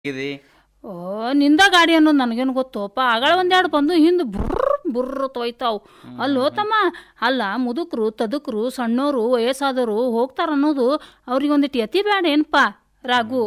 ಇದೆ ಓ ನಿಂದ ಗಾಡಿ ಅನ್ನೋದು ನನಗೇನು ಗೊತ್ತೋಪ ಆಗಳ ಒಂದೆರಡು ಬಂದು ಹಿಂದೆ ಬುರ್ರ್ ಬುರ್ರ್ ತೊಯ್ತಾವ್ ಅಲ್ಲೋ ತಮ್ಮ ಅಲ್ಲ ಮುದುಕರು ತದುಕರು ಸಣ್ಣೋರು ವಯಸ್ಸಾದವರು ಹೋಗ್ತಾರ ಅನ್ನೋದು ಅವ್ರಿಗೆ ಒಂದಿಟ್ಟು ಎತಿ ಬೇಡ ಏನಪ್ಪ ರಾಗು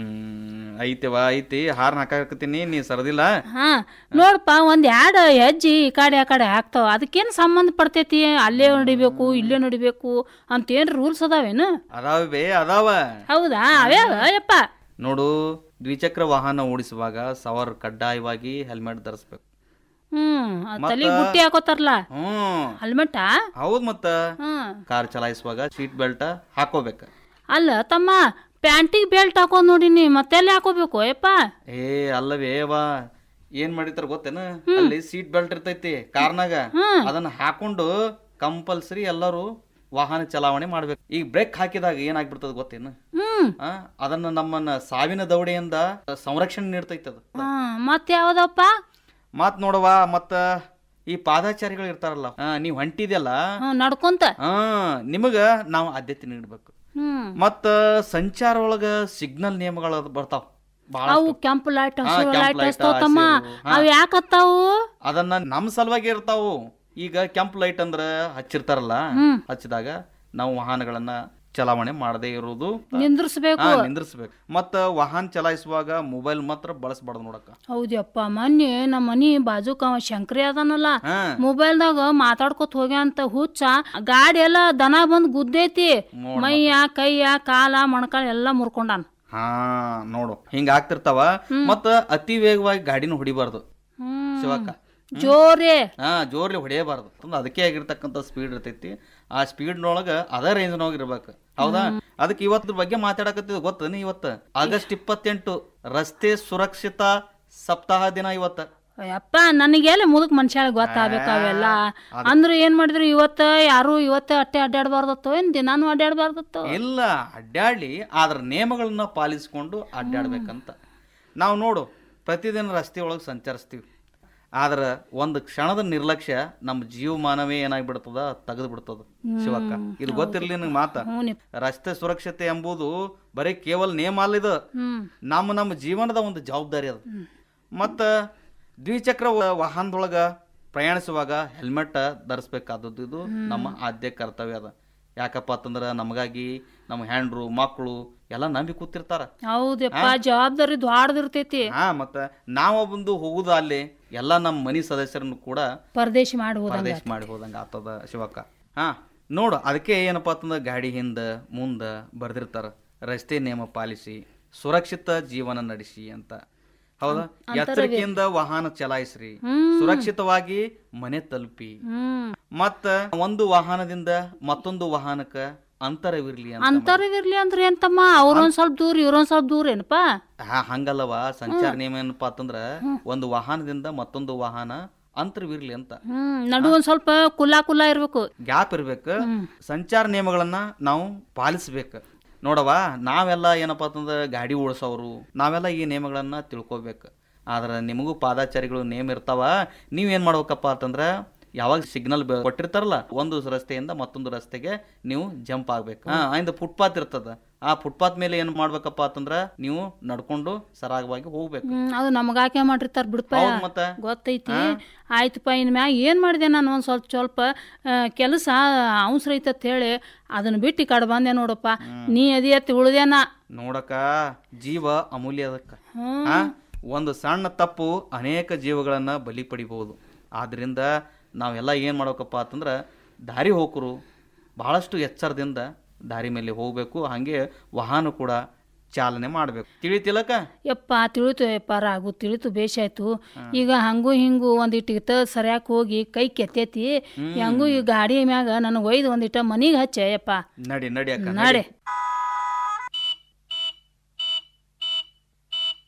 ಹ್ಮ್ ಐತಿವ ಐತಿ ಹಾರ್ನ್ ಹಾಕಾಕತ್ತೀನಿ ನೀ ಸರದಿಲ್ಲ ಹಾ ನೋಡಪ್ಪ ಒಂದ್ ಎರಡು ಹೆಜ್ಜೆ ಈ ಕಡೆ ಆ ಕಡೆ ಹಾಕ್ತಾವ ಅದಕ್ಕೇನು ಸಂಬಂಧ ಪಡ್ತೈತಿ ಅಲ್ಲೇ ನಡಿಬೇಕು ಇಲ್ಲೇ ನಡಿಬೇಕು ಅಂತೇನು ರೂಲ್ಸ್ ಅದಾವೇನು ಅದಾವ ಬೇ ಅದಾವ ಹೌದಾ ಅವ್ಯಾವ ಯಪ್ಪ ನೋಡು ದ್ವಿಚಕ್ರ ವಾಹನ ಓಡಿಸುವಾಗ ಸವಾರ್ ಕಡ್ಡಾಯವಾಗಿ ಹೆಲ್ಮೆಟ್ ಧರಿಸ್ಬೇಕು ಹ್ಮ್ ಮತ್ತ? ತಲೆಗೆ ಬುಟ್ಟಿ ಹಾಕೋತಾರಲ್ಲ ಹ್ಮ್ ಹೆಲ್ಮೆಟ್ಟಾ ಹೌದ್ ಮತ್ತ ಹ್ಮ್ ಕಾರ್ ಚಲಾಯಿಸುವಾಗ ಸೀಟ್ ಬೆಲ್ಟ್ ಹಾಕೋಬೇಕ ಅಲ್ಲ ತಮ್ಮ ಪ್ಯಾಂಟಿಗೆ ಬೆಲ್ಟ್ ಹಾಕೊಂಡ್ ನೋಡಿನಿ ಮತ್ತೆಲ್ಲಿ ಹಾಕೋಬೇಕು ಯಪ್ಪ ಏ ಅಲ್ಲವೇ ವಾ ಏನ್ ಮಾಡಿರ್ತಾರ ಗೊತ್ತೇನ ಅಲ್ಲಿ ಸೀಟ್ ಬೆಲ್ಟ್ ಇರ್ತೈತಿ ಕಾರ್ನಾಗ ಅದನ್ನ ಹಾಕೊಂಡು ಕಂಪಲ್ಸರಿ ಎಲ್ಲರೂ ವಾಹನ ಚಲಾವಣೆ ಮಾಡ್ಬೇಕು ಈಗ ಬ್ರೇಕ್ ಹಾಕಿದಾಗ ಏನಾಗ್ಬಿಡ್ತದ ಗೊತ್ತೇನು ಹ್ಮ್ ಆ, ಅದನ್ನ ನಮ್ಮನ್ನ ಸಾವಿನ ದವಡೆಯಿಂದ ಸಂರಕ್ಷಣೆ ನೀಡ್ತೈತಿ ಅದು ಹಾ ಮತ್ತೆ ಯಾವ್ದಪ್ಪ ಮತ್ ನೋಡವ ಮತ್ತ ಈ ಪಾದಾಚಾರಿಗಳು ಇರ್ತಾರಲ್ಲ ಆ, ನೀವ್ ಹೊಂಟಿದ್ಯಲ್ಲ ಹ್ಮ್ ನಡ್ಕೊಂತ ಆ ನಿಮಗ ನಾವು ಆದ್ಯತೆ ನೀಡ್ಬೇಕು ಹ್ಮ್ ಮತ್ತ ಸಂಚಾರ ಒಳಗ ಸಿಗ್ನಲ್ ನಿಯಮಗಳು ಅದ್ ಬರ್ತಾವ ಬಹಳ ಅವು ಕೆಂಪು ಲೈಟ್ ಹಾ, ಹಸಿರು ಕೆಂಪು ಲೈಟ್ light, ಹಚ್ತಾವ ತಮ್ಮ ಹಸಿರು, ಹಾ. ಅವ್ ಯಾಕೆ ಹತ್ತಾವು ಅದನ್ನ ನಮ್ ಸಲುವಾಗಿ ಇರ್ತಾವು ಈಗ ಕೆಂಪ್ ಲೈಟ್ ಅಂದ್ರ ಹಚ್ಚಿರ್ತಾರಲ್ಲ ಹ್ಮ್. ಹಚ್ಚಿದಾಗ ನಾವು ವಾಹನಗಳನ್ನ ಚಲಾವಣೆ ಮಾಡದೇ ಇರುವುದು ನಿಂದ್ರಿಸ್ಬೇಕು ಹಾ, ನಿಂದ್ರಿಸ್ಬೇಕು ಮತ್ತ ವಾಹನ ಚಲಾಯಿಸುವಾಗ ಮೊಬೈಲ್ ಮಾತ್ರ ಬಳಸಬಾರ್ದು ನೋಡಕ್ಕ ಹೌದಪ್ಪ ಮೊನ್ನೆ ನಮ್ಮ ಮನಿ ಬಾಜುಕ ಅವ ಶಂಕರಿ ಅದಾನಲ್ಲ ಹಾ ಮೊಬೈಲ್ದಾಗ ಮಾತಾಡ್ಕೊತ ಹೋಗ್ಯಾಂತ ಹುಚ್ಚ ಗಾಡಿ ಎಲ್ಲ ದನ ಬಂದ್ ಗುದ್ದೈತಿ ನೋಡ್ ಮೈಯ ಕೈಯ ಕಾಲ ಮೊಣಕಾಲ ಎಲ್ಲ ಮುರ್ಕೊಂಡಾನ ಹಾ ನೋಡು ಹಿಂಗ ಆಗ್ತಿರ್ತಾವ ಮತ್ತ ಅತಿ ವೇಗವಾಗಿ ಗಾಡಿನ ಹೊಡಿಬಾರ್ದು ಹ್ಮ್ ಶಿವಕ್ಕ ಜೋರೇ ಹಾ ಜೋರ್ಲಿ ಹೊಡೆಯಬಾರ್ದು ತುಂಬಾ ಅದಕ್ಕೆ ಆಗಿರ್ತಕ್ಕಂಥ ಸ್ಪೀಡ್ ಇರ್ತೈತಿ ಆ ಸ್ಪೀಡ್ನೊಳಗ ಅದೇ ರೇಂಜ್ನೊಳಗ ಇರ್ಬೇಕು ಹೌದಾ ಅದಕ್ಕೆ ಇವತ್ತರ ಬಗ್ಗೆ ಮಾತಾಡಕತ್ತಿದ್ ಗೊತ್ತೇನು ಇವತ್ತು ಆಗಸ್ಟ್ ಇಪ್ಪತ್ತೆಂಟು ರಸ್ತೆ ಸುರಕ್ಷಿತ ಸಪ್ತಾಹ ದಿನ ಇವತ್ತ ಯಪ್ಪ ನನಗೆಲ್ಲ ಮುದುಕ್ ಮನುಷ್ಯ ಗೊತ್ತಾಗ್ಬೇಕು ಅವೆಲ್ಲ ಅಂದ್ರೆ ಏನ್ ಮಾಡಿದ್ರು ಇವತ್ತ ಯಾರು ಇವತ್ತ ಅಟ್ಟೆ ಅಡ್ಡಾಡ್ಬಾರ್ದತ್ತೋ ಏನ್ ದಿನಾನು ಅಡ್ಡಾಡ್ಬಾರ್ದತ್ತೋ ಇಲ್ಲ ಅಡ್ಡಾಡ್ಲಿ ಆದ್ರ ನಿಯಮಗಳನ್ನ ಪಾಲಿಸ್ಕೊಂಡು ಅಡ್ಡಾಡ್ಬೇಕಂತ ನಾವು ನೋಡು ಪ್ರತಿದಿನ ರಸ್ತೆ ಒಳಗೆ ಸಂಚರಿಸ್ತೀವಿ ಆದ್ರ ಒಂದು ಕ್ಷಣದ ನಿರ್ಲಕ್ಷ್ಯ ನಮ್ಮ ಜೀವಮಾನವೇ ಏನಾಗ್ಬಿಡ್ತದ ತೆಗೆದು ಬಿಡ್ತದ ಶಿವಕ್ಕ ಇದು ಗೊತ್ತಿರ್ಲಿ ನಿನಗೆ ಮಾತ ಹ್ಞೂ ನಿಪ್ ರಸ್ತೆ ಸುರಕ್ಷತೆ ಎಂಬುದು ಬರೀ ಕೇವಲ ನಿಯಮ ಅಲ್ಲ ಇದು ಹ್ಮ್ ನಮ್ಮ ನಮ್ಮ ಜೀವನದ ಒಂದು ಜವಾಬ್ದಾರಿ ಅದು ಮತ್ತ ದ್ವಿಚಕ್ರ ವ- ವಾಹನದೊಳಗ ಪ್ರಯಾಣಿಸುವಾಗ ಹೆಲ್ಮೆಟ್ ಧರಿಸ್ಬೇಕಾದದ್ದು ಇದು ನಮ್ಮ ಆದ್ಯ ಕರ್ತವ್ಯ ಅದ ಯಾಕಪ್ಪ ಅಂತಂದ್ರ ನಮಗಾಗಿ ನಮ್ಮ ಹೆಂಡ್ರು ಮಕ್ಕಳು ಎಲ್ಲ ನಂಬಿ ಕೂತಿರ್ತಾರ ಹೌದಪ್ಪ ಜವಾಬ್ದಾರಿ ದ್ವಾಡ್ದಿರ್ತೈತಿ ಹಾ ಮತ್ತ ನಾವೊಬ್ಬಂದು ಹೋಗುದ ಅಲ್ಲಿ ಎಲ್ಲ ನಮ್ಮ ಮನಿ ಸದಸ್ಯರನ್ನು ಕೂಡ ಪರದೇಶಿ ಮಾಡಿ ಹೋದಂಗ ಪರದೇಶ ಮಾಡಿ ಹೋದಂಗ ಆತದ ಶಿವಕ್ಕ ಹಾ ನೋಡು ಅದಕ್ಕೆ ಏನಪ್ಪಾ ಅಂತಂದ್ರ ಗಾಡಿ ಹಿಂದ ಮುಂದ ಬರ್ದಿರ್ತಾರ ರಸ್ತೆ ನಿಯಮ ಪಾಲಿಸಿ ಸುರಕ್ಷಿತ ಜೀವನ ನಡೆಸಿ ಅಂತ ಹೌದಾ ಎಚ್ಚರಿಕೆಯಿಂದ ವಾಹನ ಚಲಾಯಿಸ್ರಿ ಸುರಕ್ಷಿತವಾಗಿ ಮನೆ ತಲುಪಿ ಹ್ಮ್ ಮತ್ತ ಒಂದು ವಾಹನದಿಂದ ಮತ್ತೊಂದು ವಾಹನಕ್ಕ ಅಂತರವಿರ್ಲಿ ಅಂತ ಅಂತರವಿರ್ಲಿ ಅಂದ್ರೆ ಏನ್ ತಮ್ಮ ಅವ್ರೊಂದ್ ಸ್ವಲ್ಪ ದೂರ ಇವ್ರೊಂದ್ ಸ್ವಲ್ಪ ದೂರ ಏನಪ್ಪ ಹಾ ಹಂಗಲ್ಲವ ಸಂಚಾರ ನಿಯಮ ಏನಪ್ಪಾ ಅಂತಂದ್ರ ಒಂದು ವಾಹನದಿಂದ ಮತ್ತೊಂದು ವಾಹನ ಅಂತರವಿರ್ಲಿ ಅಂತ ಹ್ಮ್ ನಡು ಒಂದ್ ಸ್ವಲ್ಪ ಕುಲ್ಲಾ ಕುಲ್ಲಾ ಇರ್ಬೇಕು ಗ್ಯಾಪ್ ಇರ್ಬೇಕು ಸಂಚಾರ ನಿಯಮಗಳನ್ನ ನಾವು ಪಾಲಿಸ್ಬೇಕು ನೋಡವ ನಾವೆಲ್ಲ ಏನಪ್ಪಾ ಅಂತಂದ್ರೆ ಗಾಡಿ ಓಡಿಸೋರು ನಾವೆಲ್ಲ ಈ ನಿಯಮಗಳನ್ನ ತಿಳ್ಕೊಬೇಕು ಆದ್ರೆ ನಿಮಗೂ ಪಾದಾಚಾರಿಗಳು ನೇಮ್ ಇರ್ತಾವ ನೀವೇನ್ ಮಾಡ್ಬೇಕಪ್ಪ ಅಂತಂದ್ರ ಯಾವಾಗ ಸಿಗ್ನಲ್ ಕೊಟ್ಟಿರ್ತಾರಲ್ಲ ಒಂದು ರಸ್ತೆಯಿಂದ ಮತ್ತೊಂದು ರಸ್ತೆಗೆ ನೀವು ಜಂಪ್ ಆಗ್ಬೇಕು ಹಾ ಇಂದ ಫುಟ್ಪಾತ್ ಇರ್ತದ ಆ ಫುಟ್ಪಾತ್ ಮೇಲೆ ಏನ್ ಮಾಡ್ಬೇಕಪ್ಪ ಅಂತಂದ್ರ ನೀವು ನಡ್ಕೊಂಡು ಸರಾಗವಾಗಿ ಹೋಗ್ಬೇಕು ಹ್ಮ್ ಅದು ನಮಗಾಕೆ ಮಾಡಿರ್ತಾರ ಬಿಡ್ಪ ಹೌದ್ ಮತ್ತ ಗೊತ್ತೈತಿ ಆಯ್ತಪ್ಪ ಇನ್ ಮ್ಯಾಗ ಏನ್ ಮಾಡಿದೆ ನಾನು ಒಂದ್ ಸ್ವಲ್ಪ ಸ್ವಲ್ಪ ಕೆಲಸ ಅವಸರ ಐತತ್ ಹೇಳಿ ಅದನ್ನ ಬಿಟ್ಟು ಈ ಕಡೆ ಬಂದೆ ನೋಡಪ್ಪ ನೀ ಅದಿ ಅತ್ತಿ ಉಳ್ದೇನ ನೋಡಕ ಜೀವ ಅಮೂಲ್ಯ ಅದಕ್ಕ ಹ್ಮ್ ಆ, ಒಂದು ಸಣ್ಣ ತಪ್ಪು ಅನೇಕ ಜೀವಗಳನ್ನ ಬಲಿ ಪಡಿಬಹುದು ಆದ್ರಿಂದ ನಾವೆಲ್ಲ ಏನ್ ಮಾಡ್ಬೇಕಪ್ಪ ಅಂತಂದ್ರ ದಾರಿ ಹೋಕರು ಬಹಳಷ್ಟು ಎಚ್ಚರದಿಂದ ದಾರಿ ಮೇಲೆ ಹೋಗ್ಬೇಕು ಹಾಗೆ ವಾಹನ ಕೂಡ ಚಾಲನೆ ಮಾಡ್ಬೇಕು ತಿಳಿತಿಲ್ಲಕ ಯಪ್ಪ ತಿಳಿತು ಯಪ್ಪ ರಾಗು ತಿಳಿತು ಬೇಷಾಯ್ತು ಈಗ ಹಂಗೂ ಹಿಂಗೂ ಒಂದಿಟ್ಟು ಇಟ್ಟ ಸರಿಯಾಗಿ ಹೋಗಿ ಕೈ ಕೆತ್ತೈತಿ ಹೆಂಗೂ ಈ ಗಾಡಿ ಮ್ಯಾಗ ನನಗೆ ಒಯ್ದು ಒಂದಿಟ್ಟ ಮನಿಗೆ ಹಚ್ಚೆ ಯಪ್ಪ ನಡಿ ನಡಿ ಅಕ್ಕ ನಾಡೆ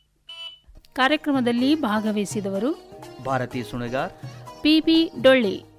ಕಾರ್ಯಕ್ರಮದಲ್ಲಿ ಭಾಗವಹಿಸಿದವರು ಭಾರತಿ ಸುಣಗಾರ್ ಪಿ ಬಿ ಡೊಳ್ಳಿ